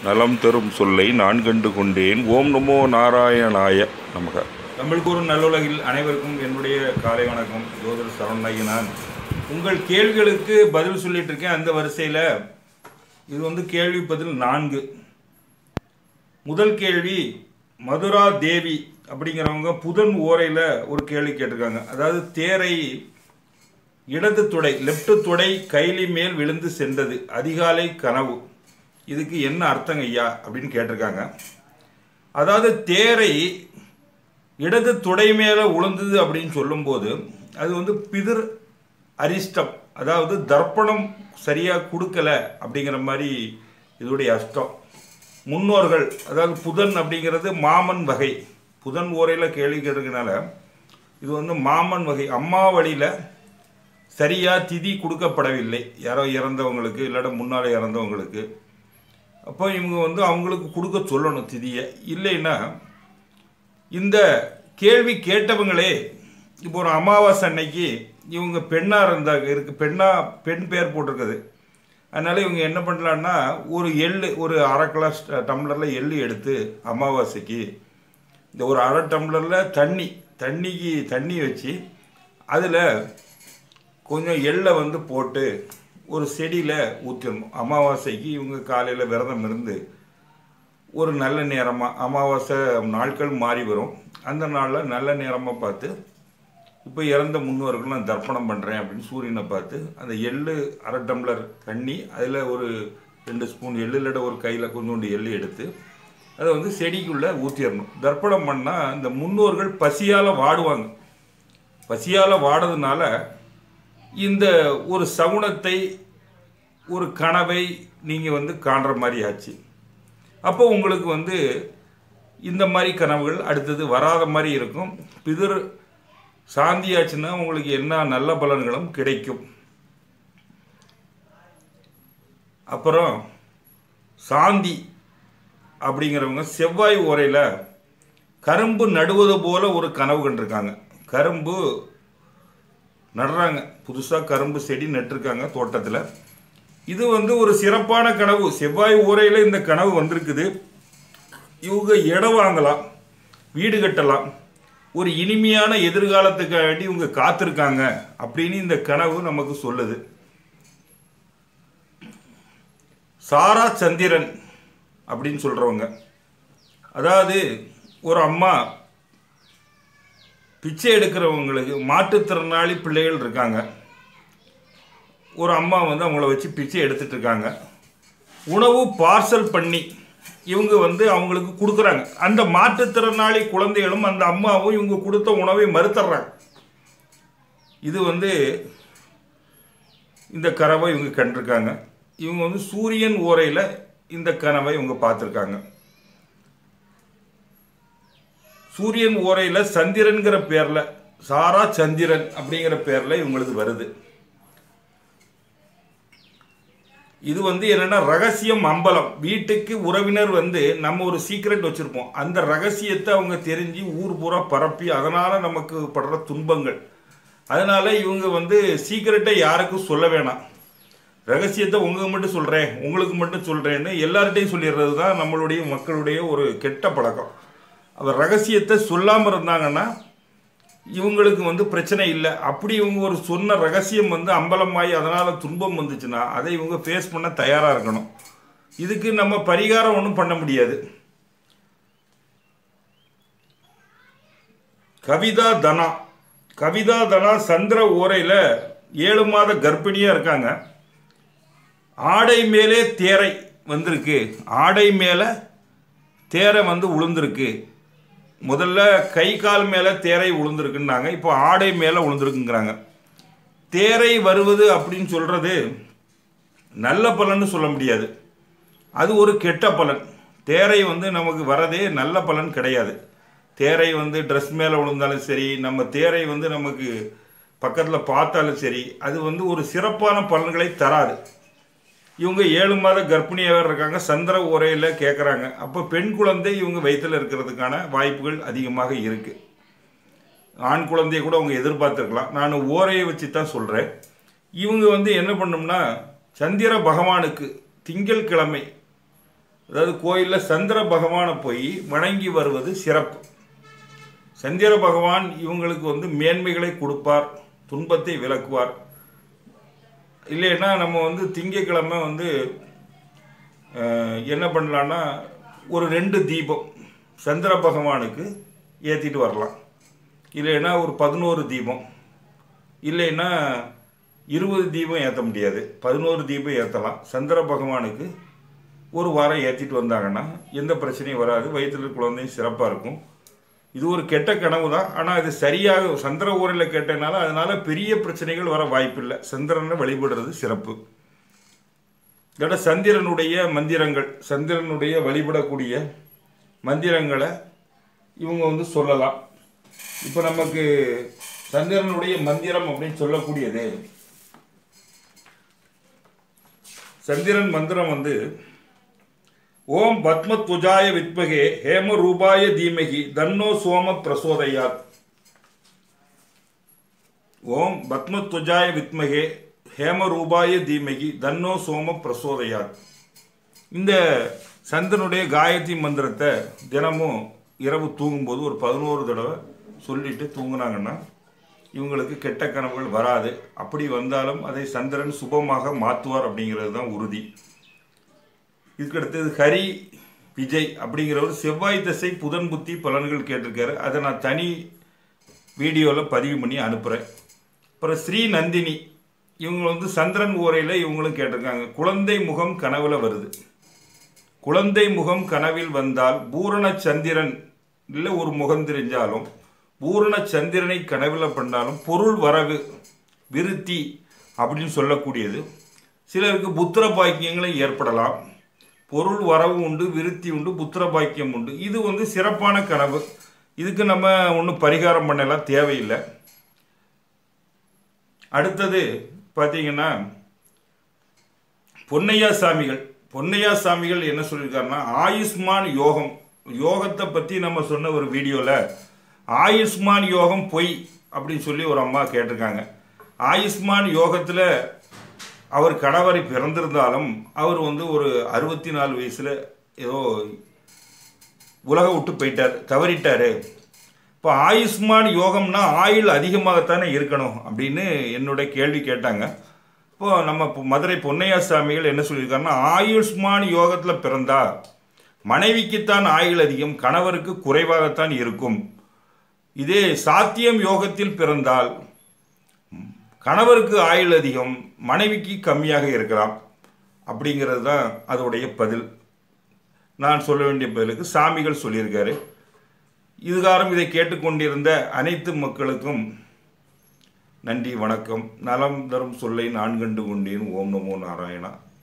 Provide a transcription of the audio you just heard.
நலம் தரும் சொல்லை நான் கண்டு கொண்டேன் ஓம் நமோ நாராயணாய நமக தமிழ் கூறும் நல்லுலகில் அனைவருக்கும் என்னுடைய காலை வணக்கம் ஜோதர் சரவணைய நான் உங்கள் கேள்விகளுக்கு பதில் சொல்லிட்டு இருக்கேன் அந்த வரிசையில் இது வந்து கேள்வி பதில் நான்கு முதல் கேள்வி மதுரா தேவி அப்படிங்கிறவங்க புதன் ஓரையில் ஒரு கேள்வி கேட்டிருக்காங்க அதாவது தேரை இடது தொடை லெஃப்ட் தொடை கைலி மேல் விழுந்து சென்றது அதிகாலை கனவு இதுக்கு என்ன அர்த்தங்க ஐயா அப்படின்னு கேட்டிருக்காங்க அதாவது தேரை இடது தொடை மேலே உளுந்தது அப்படின்னு சொல்லும்போது அது வந்து பிதிர் அரிஷ்டம் அதாவது தர்ப்பணம் சரியாக கொடுக்கல அப்படிங்கிற மாதிரி இதோடைய அஷ்டம் முன்னோர்கள் அதாவது புதன் அப்படிங்கிறது மாமன் வகை புதன் ஓரையில் கேள்வி கேட்டிருக்கனால இது வந்து மாமன் வகை அம்மா வழியில் சரியாக திதி கொடுக்கப்படவில்லை யாரோ இறந்தவங்களுக்கு இல்லாட்ட முன்னால் இறந்தவங்களுக்கு அப்போ இவங்க வந்து அவங்களுக்கு கொடுக்க சொல்லணும் திதியை இல்லைன்னா இந்த கேள்வி கேட்டவங்களே இப்போ ஒரு அமாவாசை அன்னைக்கு இவங்க பெண்ணாக இருந்தாங்க இருக்கு பெண்ணா பெண் பேர் போட்டிருக்குது அதனால் இவங்க என்ன பண்ணலான்னா ஒரு எள்ளு ஒரு அரை கிளாஸ் டம்ளரில் எள்ளு எடுத்து அமாவாசைக்கு இந்த ஒரு அரை டம்ளரில் தண்ணி தண்ணிக்கு தண்ணி வச்சு அதில் கொஞ்சம் எள்ளை வந்து போட்டு ஒரு செடியில் ஊற்றிடணும் அமாவாசைக்கு இவங்க காலையில் விரதம் இருந்து ஒரு நல்ல நேரமாக அமாவாசை நாட்கள் மாறி வரும் அந்த நாளில் நல்ல நேரமாக பார்த்து இப்போ இறந்த முன்னோர்கள் நான் தர்ப்பணம் பண்ணுறேன் அப்படின்னு சூரியனை பார்த்து அந்த எள்ளு அரை டம்ளர் தண்ணி அதில் ஒரு ரெண்டு ஸ்பூன் எள்ளு இல்லாட்ட ஒரு கையில் கொஞ்சோண்டு எள்ளு எடுத்து அதை வந்து செடிக்குள்ளே ஊற்றிடணும் தர்ப்பணம் பண்ணால் இந்த முன்னோர்கள் பசியால் வாடுவாங்க பசியால் வாடுறதுனால இந்த ஒரு சகுனத்தை ஒரு கனவை நீங்கள் வந்து காண்ற மாதிரி ஆச்சு அப்போ உங்களுக்கு வந்து இந்த மாதிரி கனவுகள் அடுத்தது வராத மாதிரி இருக்கும் பிதிர் சாந்தியாச்சுன்னா உங்களுக்கு என்ன நல்ல பலன்களும் கிடைக்கும் அப்புறம் சாந்தி அப்படிங்கிறவங்க செவ்வாய் ஓரையில் கரும்பு நடுவது போல ஒரு கனவு கண்டிருக்காங்க கரும்பு நடுறாங்க புதுசாக கரும்பு செடி நட்டிருக்காங்க தோட்டத்தில் இது வந்து ஒரு சிறப்பான கனவு செவ்வாய் ஊரையில் இந்த கனவு வந்திருக்குது இவங்க இடம் வாங்கலாம் வீடு கட்டலாம் ஒரு இனிமையான எதிர்காலத்துக்காண்டி இவங்க காத்திருக்காங்க அப்படின்னு இந்த கனவு நமக்கு சொல்லுது சாரா சந்திரன் அப்படின்னு சொல்கிறவங்க அதாவது ஒரு அம்மா பிச்சை எடுக்கிறவங்களுக்கு மாற்றுத்திறனாளி பிள்ளைகள் இருக்காங்க ஒரு அம்மா வந்து அவங்கள வச்சு பிச்சை எடுத்துட்டு இருக்காங்க உணவு பார்சல் பண்ணி இவங்க வந்து அவங்களுக்கு கொடுக்குறாங்க அந்த மாற்றுத்திறனாளி குழந்தைகளும் அந்த அம்மாவும் இவங்க கொடுத்த உணவை மறுத்துறாங்க இது வந்து இந்த கனவை இவங்க கண்டிருக்காங்க இவங்க வந்து சூரியன் ஓரையில் இந்த கனவை இவங்க பார்த்துருக்காங்க சூரியன் ஓரையில் சந்திரன்கிற பேரில் சாரா சந்திரன் அப்படிங்கிற பேரில் இவங்களுக்கு வருது இது வந்து என்னன்னா ரகசியம் அம்பலம் வீட்டுக்கு உறவினர் வந்து நம்ம ஒரு சீக்ரெட் வச்சுருப்போம் அந்த ரகசியத்தை அவங்க தெரிஞ்சு ஊர் பூரா பரப்பி அதனால் நமக்கு படுற துன்பங்கள் அதனால் இவங்க வந்து சீக்கிரட்டை யாருக்கும் சொல்ல வேணாம் ரகசியத்தை உங்களுக்கு மட்டும் சொல்கிறேன் உங்களுக்கு மட்டும் சொல்கிறேன்னு எல்லார்ட்டையும் சொல்லிடுறது தான் நம்மளுடைய மக்களுடைய ஒரு கெட்ட பழக்கம் அவர் ரகசியத்தை சொல்லாமல் இருந்தாங்கன்னா இவங்களுக்கு வந்து பிரச்சனை இல்லை அப்படி இவங்க ஒரு சொன்ன ரகசியம் வந்து அம்பலமாகி அதனால் துன்பம் வந்துச்சுன்னா அதை இவங்க ஃபேஸ் பண்ண தயாராக இருக்கணும் இதுக்கு நம்ம பரிகாரம் ஒன்றும் பண்ண முடியாது கவிதா தனா கவிதா தனா சந்திர ஓரையில் ஏழு மாத கர்ப்பிணியாக இருக்காங்க ஆடை மேலே தேரை வந்திருக்கு ஆடை மேலே தேரை வந்து உளுந்திருக்கு முதல்ல கை கால் மேலே தேரை உளுந்திருக்குன்னாங்க இப்போ ஆடை மேலே உளுந்திருக்குங்கிறாங்க தேரை வருவது அப்படின்னு சொல்கிறது நல்ல பலன்னு சொல்ல முடியாது அது ஒரு கெட்ட பலன் தேரை வந்து நமக்கு வரதே நல்ல பலன் கிடையாது தேரை வந்து ட்ரெஸ் மேலே விழுந்தாலும் சரி நம்ம தேரை வந்து நமக்கு பக்கத்தில் பார்த்தாலும் சரி அது வந்து ஒரு சிறப்பான பலன்களை தராது இவங்க ஏழு மாத கர்ப்பிணியாக இருக்காங்க சந்திர உரையில் கேட்குறாங்க அப்போ பெண் குழந்தை இவங்க வயிற்றில் இருக்கிறதுக்கான வாய்ப்புகள் அதிகமாக இருக்குது ஆண் குழந்தைய கூட அவங்க எதிர்பார்த்துருக்கலாம் நான் ஓரையை வச்சு தான் சொல்கிறேன் இவங்க வந்து என்ன பண்ணோம்னா சந்திர பகவானுக்கு திங்கள் கிழமை அதாவது கோயிலில் சந்திர பகவானை போய் வணங்கி வருவது சிறப்பு சந்திர பகவான் இவங்களுக்கு வந்து மேன்மைகளை கொடுப்பார் துன்பத்தை விலக்குவார் இல்லைன்னா நம்ம வந்து திங்கக்கிழமை வந்து அஹ், என்ன பண்ணலான்னா ஒரு ரெண்டு தீபம் சந்திர பகவானுக்கு ஏற்றிட்டு வரலாம் இல்லைன்னா ஒரு பதினோரு தீபம் இல்லைன்னா இருபது தீபம் ஏற்ற முடியாது பதினோரு தீபம் ஏற்றலாம் சந்திர பகவானுக்கு ஒரு வாரம் ஏற்றிட்டு வந்தாங்கன்னா எந்த பிரச்சனையும் வராது வயிற்றுல குழந்தையும் சிறப்பாக இருக்கும் இது ஒரு கெட்ட கனவு தான் ஆனால் இது சரியாக சந்திர ஊரில் கேட்டனால அதனால பெரிய பிரச்சனைகள் வர வாய்ப்பில்லை சந்திரனை வழிபடுறது சிறப்பு இதோட சந்திரனுடைய மந்திரங்கள் சந்திரனுடைய வழிபடக்கூடிய மந்திரங்களை இவங்க வந்து சொல்லலாம் இப்போ நமக்கு சந்திரனுடைய மந்திரம் அப்படின்னு சொல்லக்கூடியது சந்திரன் மந்திரம் வந்து ஓம் பத்ம துஜாய வித்மகே ஹேம ரூபாய தீமகி தன்னோ சோம பிரசோதயாத் ஓம் பத்ம துஜாய வித்மகே ஹேம ரூபாய தீமகி தன்னோ சோம பிரசோதயாத் இந்த சந்திரனுடைய காயத்ரி மந்திரத்தை தினமும் இரவு தூங்கும்போது ஒரு பதினோரு தடவை சொல்லிட்டு தூங்குனாங்கன்னா இவங்களுக்கு கெட்ட கனவுகள் வராது அப்படி வந்தாலும் அதை சந்திரன் சுபமாக மாற்றுவார் அப்படிங்கிறது தான் உறுதி இதுக்கு அடுத்தது ஹரி விஜய் அப்படிங்கிறவர் செவ்வாய் தசை புதன் புத்தி பலன்கள் கேட்டிருக்காரு அதை நான் தனி வீடியோவில் பதிவு பண்ணி அனுப்புகிறேன் அப்புறம் ஸ்ரீ நந்தினி இவங்க வந்து சந்திரன் ஓரையில் இவங்களும் கேட்டிருக்காங்க குழந்தை முகம் கனவுல வருது குழந்தை முகம் கனவில் வந்தால் பூரண சந்திரன் இல்லை ஒரு முகம் தெரிஞ்சாலும் பூரண சந்திரனை கனவில் பண்ணாலும் பொருள் வரவு விருத்தி அப்படின்னு சொல்லக்கூடியது சிலருக்கு புத்திர பாக்கியங்களும் ஏற்படலாம் பொருள் வரவு உண்டு விருத்தி உண்டு புத்திர பாக்கியம் உண்டு இது வந்து சிறப்பான கனவு இதுக்கு நம்ம ஒன்றும் பரிகாரம் பண்ணலாம் தேவையில்லை அடுத்தது பார்த்தீங்கன்னா பொன்னையா சாமிகள் பொன்னையா சாமிகள் என்ன சொல்லியிருக்காருன்னா ஆயுஷ்மான் யோகம் யோகத்தை பற்றி நம்ம சொன்ன ஒரு வீடியோவில் ஆயுஷ்மான் யோகம் பொய் அப்படின்னு சொல்லி ஒரு அம்மா கேட்டிருக்காங்க ஆயுஷ்மான் யோகத்தில் அவர் கணவரை பிறந்திருந்தாலும் அவர் வந்து ஒரு அறுபத்தி நாலு வயசில் ஏதோ உலக விட்டு போயிட்டார் தவறிட்டார் இப்போ ஆயுஷ்மான் யோகம்னா ஆயுள் அதிகமாகத்தானே இருக்கணும் அப்படின்னு என்னுடைய கேள்வி கேட்டாங்க இப்போ நம்ம இப்போ மதுரை பொன்னையா சாமிகள் என்ன சொல்லியிருக்காருன்னா ஆயுஷ்மான் யோகத்தில் பிறந்தா மனைவிக்குத்தான் ஆயுள் அதிகம் கணவருக்கு குறைவாகத்தான் இருக்கும் இதே சாத்தியம் யோகத்தில் பிறந்தால் கணவருக்கு ஆயுள் அதிகம் மனைவிக்கு கம்மியாக இருக்கலாம் அப்படிங்கிறது தான் அதோடைய பதில் நான் சொல்ல வேண்டிய பதிலுக்கு சாமிகள் சொல்லியிருக்காரு இதுகாரம் இதை கேட்டுக்கொண்டிருந்த அனைத்து மக்களுக்கும் நன்றி வணக்கம் நலம் தரும் சொல்லை நான் கண்டு கொண்டேன் ஓம் நமோ நாராயணா